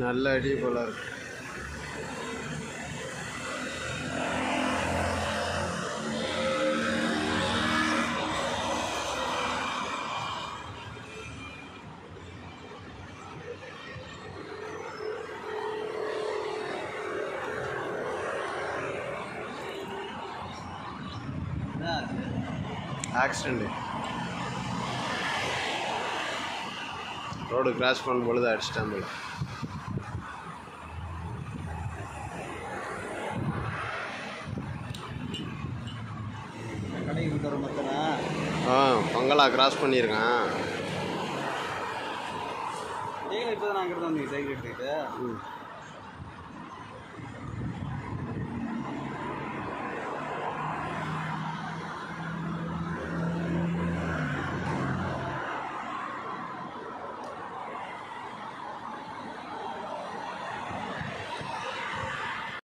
நல்ல அடி போல இருக்கு ஆக்சிடெண்ட்டு ரோடு கிராஸ் பண்ணும் பொழுது அடிச்சிட்டான் போல கடைக்கு விட்டு வர மத்தனா ஆ பங்களா கிராஸ் பண்ணியிருக்கான் நீங்களும் இப்போ தான் அங்கே இருந்து வந்தீங்க சைக்கிள் எடுத்துக்கிட்டு ம்